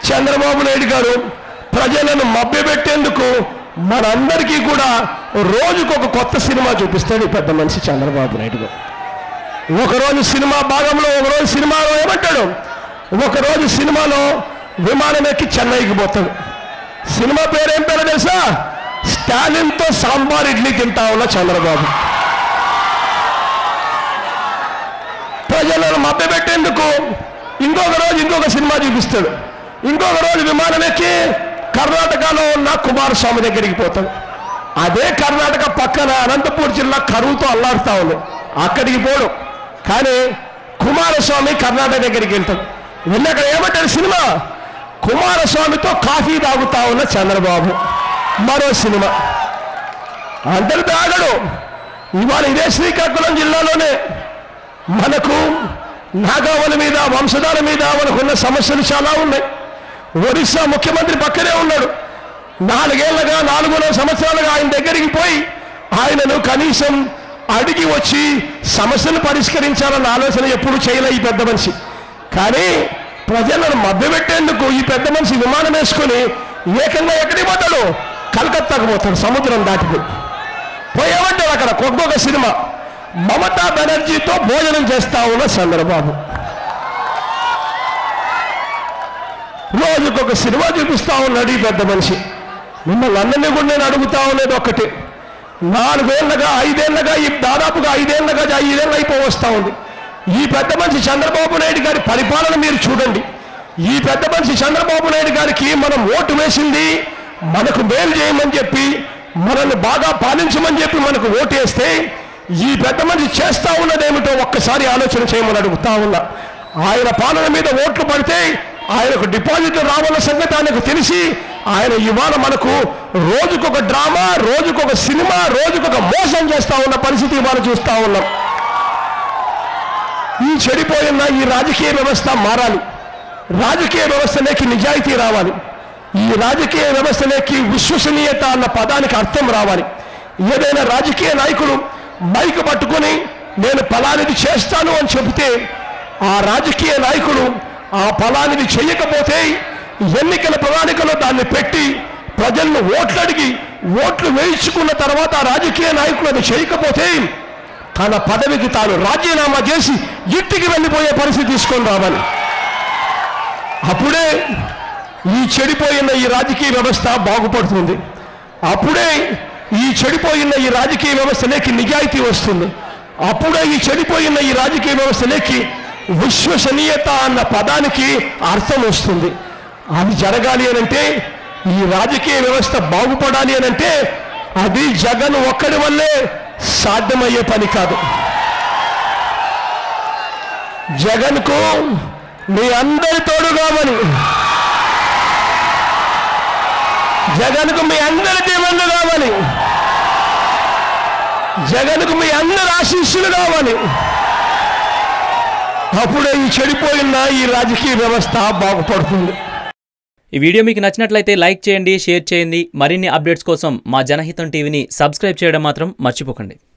చంద్రబాబు నాయుడు గారు ప్రజలను మభ్యపెట్టేందుకు మనందరికీ కూడా రోజుకు ఒక కొత్త సినిమా చూపిస్తాడు ఈ పెద్ద మనిషి చంద్రబాబు నాయుడు గారు ఒకరోజు సినిమా భాగంలో ఒకరోజు సినిమాలో ఏమంటాడు ఒకరోజు సినిమాలో విమానం ఎక్కి చెన్నైకి పోతాడు సినిమా పేరు ఏం పేరు తెలుసా స్టాలిన్తో సాంబార్ ఇడ్లీ తింటా ఉన్న చంద్రబాబు ప్రజలను మభ్యపెట్టేందుకు ఇంకొక రోజు ఇంకొక సినిమా చూపిస్తాడు ఇంకొక రోజు విమానం ఎక్కి కర్ణాటకలో ఉన్న కుమారస్వామి దగ్గరికి పోతాడు అదే కర్ణాటక పక్కన అనంతపూర్ జిల్లా కరువుతో అల్లాడుతా ఉంది అక్కడికి పోడు కానీ కుమారస్వామి కర్ణాటక దగ్గరికి వెళ్తాడు వెళ్ళి అక్కడ ఏమంటాడు సినిమా కుమారస్వామితో కాఫీ తాగుతా ఉన్న చంద్రబాబు మరో సినిమా అందరు తాగడు ఇవాళ ఇదే శ్రీకాకుళం జిల్లాలోనే మనకు నాగావళి మీద వంశధార మీద మనకున్న సమస్యలు చాలా ఉన్నాయి ఒరిస్సా ముఖ్యమంత్రి పక్కనే ఉన్నాడు నాలుగేళ్లగా నాలుగున్నర సంవత్సరాలుగా ఆయన దగ్గరికి పోయి ఆయనను కనీసం అడిగి వచ్చి సమస్యను పరిష్కరించాలన్న ఆలోచన ఎప్పుడు చేయలే ఈ పెద్ద మనిషి కానీ ప్రజలను మభ్యపెట్టేందుకు ఈ పెద్ద మనిషి విమానం వేసుకొని ఏకంగా ఎక్కడికి పోతాడు కలకత్తాకు పోతాడు సముద్రం దాటిపోయి పోయేమంటారు అక్కడ ఒక్కొక్క సినిమా మమతా బెనర్జీతో భోజనం చేస్తా ఉన్న చంద్రబాబు రోజుకొక సినిమా చూపిస్తా ఉన్నాడు ఈ పెద్ద మనిషి మిమ్మల్ని అందరినీ కూడా నేను అడుగుతా ఉన్నది ఒక్కటి నాలుగేళ్లగా ఐదేళ్లగా ఈ దాదాపుగా ఐదేళ్లగా ఐదేళ్ళు అయిపోవస్తా ఉంది ఈ పెద్ద మనిషి చంద్రబాబు నాయుడు గారి పరిపాలన మీరు చూడండి ఈ పెద్ద మనిషి చంద్రబాబు నాయుడు గారికి మనం ఓటు వేసింది మనకు మేలు చేయమని చెప్పి మనల్ని బాగా పాలించమని చెప్పి మనకు ఓటు వేస్తే ఈ పెద్ద మనిషి చేస్తా ఉన్నదేమిటో ఒక్కసారి ఆలోచన చేయమని అడుగుతా ఉన్నా ఆయన పాలన మీద ఓట్లు పడితే ఆయనకు డిపాజిట్లు రావాల సంగతి ఆయనకు తెలిసి ఆయన ఇవాళ మనకు రోజుకొక డ్రామా రోజుకొక సినిమా రోజుకొక మోసం చేస్తా ఉన్న పరిస్థితి ఇవాళ చూస్తా ఉన్నాం ఈ చెడిపోయిన ఈ రాజకీయ వ్యవస్థ మారాలి రాజకీయ వ్యవస్థలోకి నిజాయితీ రావాలి ఈ రాజకీయ వ్యవస్థలోకి విశ్వసనీయత అన్న పదానికి అర్థం రావాలి ఏదైనా రాజకీయ నాయకుడు మైక్ పట్టుకొని నేను ఫలానిది చేస్తాను అని చెబితే ఆ రాజకీయ నాయకుడు ఆ ఫలానిది చేయకపోతే ఎన్నికల ప్రణాళికలో దాన్ని పెట్టి ప్రజలను ఓట్లు అడిగి ఓట్లు వేయించుకున్న తర్వాత ఆ రాజకీయ నాయకుడు అది చేయకపోతే తన పదవికి తాను రాజీనామా చేసి ఇంటికి వెళ్ళిపోయే పరిస్థితి తీసుకొని రావాలి అప్పుడే ఈ చెడిపోయిన ఈ రాజకీయ వ్యవస్థ బాగుపడుతుంది అప్పుడే ఈ చెడిపోయిన ఈ రాజకీయ వ్యవస్థలోకి నిజాయితీ వస్తుంది అప్పుడే ఈ చెడిపోయిన ఈ రాజకీయ వ్యవస్థలోకి విశ్వసనీయత అన్న పదానికి అర్థం వస్తుంది అది జరగాలి అనంటే ఈ రాజకీయ వ్యవస్థ బాగుపడాలి అనంటే అది జగన్ ఒక్కడి వల్లే సాధ్యమయ్యే పని కాదు జగన్కు మీ అందరి తోడు కావాలి జగన్కు మీ అందరి దీవెనలు కావాలి జగన్కు మీ అందరి ఆశీస్సులు కావాలి అప్పుడే ఈ చెడిపోయిన ఈ రాజకీయ వ్యవస్థ బాగుపడుతుంది ఈ వీడియో మీకు నచ్చినట్లయితే లైక్ చేయండి షేర్ చేయండి మరిన్ని అప్డేట్స్ కోసం మా జనహితం టీవీని సబ్స్క్రైబ్ చేయడం మాత్రం మర్చిపోకండి